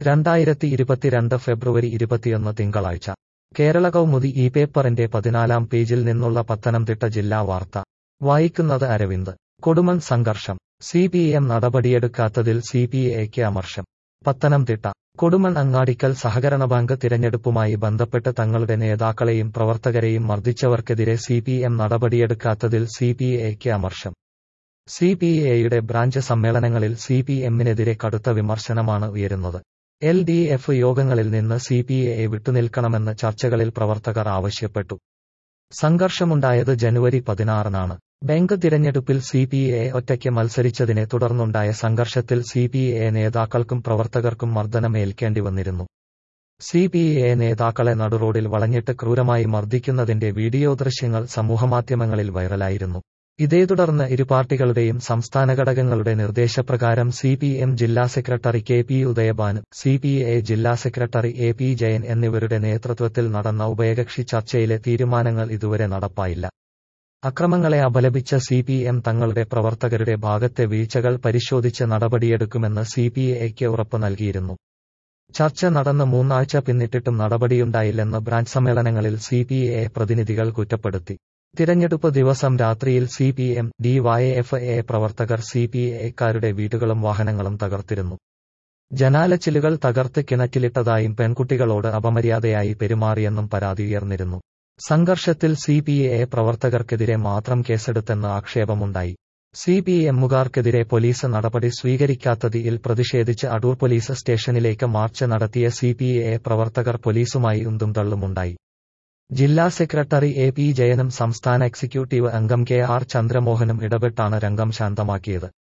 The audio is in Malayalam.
രണ്ടായിരത്തി ഇരുപത്തിരണ്ട് ഫെബ്രുവരി ഇരുപത്തിയൊന്ന് തിങ്കളാഴ്ച കേരള കൗമുദി ഈ പേപ്പറിന്റെ പതിനാലാം പേജിൽ നിന്നുള്ള പത്തനംതിട്ട ജില്ലാ വാർത്ത വായിക്കുന്നത് അരവിന്ദ് കൊടുമൺ സംഘർഷം സി പി എം നടപടിയെടുക്കാത്തതിൽ സി പി ഐക്ക് അമർഷം പത്തനംതിട്ട കൊടുമൺ അങ്ങാടിക്കൽ സഹകരണ ബാങ്ക് തിരഞ്ഞെടുപ്പുമായി ബന്ധപ്പെട്ട് തങ്ങളുടെ നേതാക്കളെയും പ്രവർത്തകരെയും മർദ്ദിച്ചവർക്കെതിരെ സി പി എം നടപടിയെടുക്കാത്തതിൽ സി പി ഐക്ക് അമർഷം സി പി ഐയുടെ ബ്രാഞ്ച് സമ്മേളനങ്ങളിൽ സി പി എമ്മിനെതിരെ കടുത്ത വിമർശനമാണ് ഉയരുന്നത് എൽ ഡി എഫ് യോഗങ്ങളിൽ നിന്ന് സി പി ഐ വിട്ടുനിൽക്കണമെന്ന് ചർച്ചകളിൽ പ്രവർത്തകർ ആവശ്യപ്പെട്ടു സംഘർഷമുണ്ടായത് ജനുവരി പതിനാറിനാണ് ബാങ്ക് തിരഞ്ഞെടുപ്പിൽ സി പി എ ഒറ്റയ്ക്ക് മത്സരിച്ചതിനെ തുടർന്നുണ്ടായ സംഘർഷത്തിൽ സി പി എ നേതാക്കൾക്കും പ്രവർത്തകർക്കും മർദ്ദനമേൽക്കേണ്ടി വന്നിരുന്നു സി പി എ നേതാക്കളെ നടുറോഡിൽ വളഞ്ഞിട്ട് ക്രൂരമായി മർദ്ദിക്കുന്നതിന്റെ വീഡിയോ ദൃശ്യങ്ങൾ സമൂഹമാധ്യമങ്ങളിൽ വൈറലായിരുന്നു ഇതേ തുടർന്ന് ഇരു പാർട്ടികളുടെയും സംസ്ഥാന ഘടകങ്ങളുടെ നിർദ്ദേശപ്രകാരം സി പി എം ജില്ലാ സെക്രട്ടറി K P Udayabhan C P A ജില്ലാ സെക്രട്ടറി എ പി ജയൻ എന്നിവരുടെ നേതൃത്വത്തിൽ നടന്ന ഉഭയകക്ഷി ചർച്ചയിലെ തീരുമാനങ്ങൾ ഇതുവരെ നടപ്പായില്ല അക്രമങ്ങളെ അപലപിച്ച സി പി എം തങ്ങളുടെ പ്രവർത്തകരുടെ ഭാഗത്തെ വീഴ്ചകൾ പരിശോധിച്ച് നടപടിയെടുക്കുമെന്ന് സി പി എക്ക് ഉറപ്പ് നൽകിയിരുന്നു ചർച്ച നടന്ന് മൂന്നാഴ്ച പിന്നിട്ടിട്ടും നടപടിയുണ്ടായില്ലെന്ന് ബ്രാഞ്ച് സമ്മേളനങ്ങളിൽ സി പി എ പ്രതിനിധികൾ കുറ്റപ്പെടുത്തി തിരഞ്ഞെടുപ്പ് ദിവസം രാത്രിയിൽ C P M DYF A പ്രവർത്തകർ സി പി എക്കാരുടെ വീടുകളും വാഹനങ്ങളും തകർത്തിരുന്നു ജനാലച്ചിലുകൾ തകർത്ത് കിണറ്റിലിട്ടതായും പെൺകുട്ടികളോട് അപമര്യാദയായി പെരുമാറിയെന്നും പരാതി ഉയർന്നിരുന്നു സംഘർഷത്തിൽ സി പി എ പ്രവർത്തകർക്കെതിരെ മാത്രം കേസെടുത്തെന്ന് ആക്ഷേപമുണ്ടായി സി പി എമ്മുകാർക്കെതിരെ പോലീസ് നടപടി സ്വീകരിക്കാത്തതിൽ പ്രതിഷേധിച്ച് അടൂർ പോലീസ് സ്റ്റേഷനിലേക്ക് മാർച്ച് നടത്തിയ സി പി എ പ്രവർത്തകർ പോലീസുമായി ഉന്തും തള്ളുമുണ്ടായി ജില്ലാ സെക്രട്ടറി എ പി ജയനും സംസ്ഥാന എക്സിക്യൂട്ടീവ് അംഗം കെ ആർ ചന്ദ്രമോഹനും ഇടപെട്ടാണ് രംഗം ശാന്തമാക്കിയത്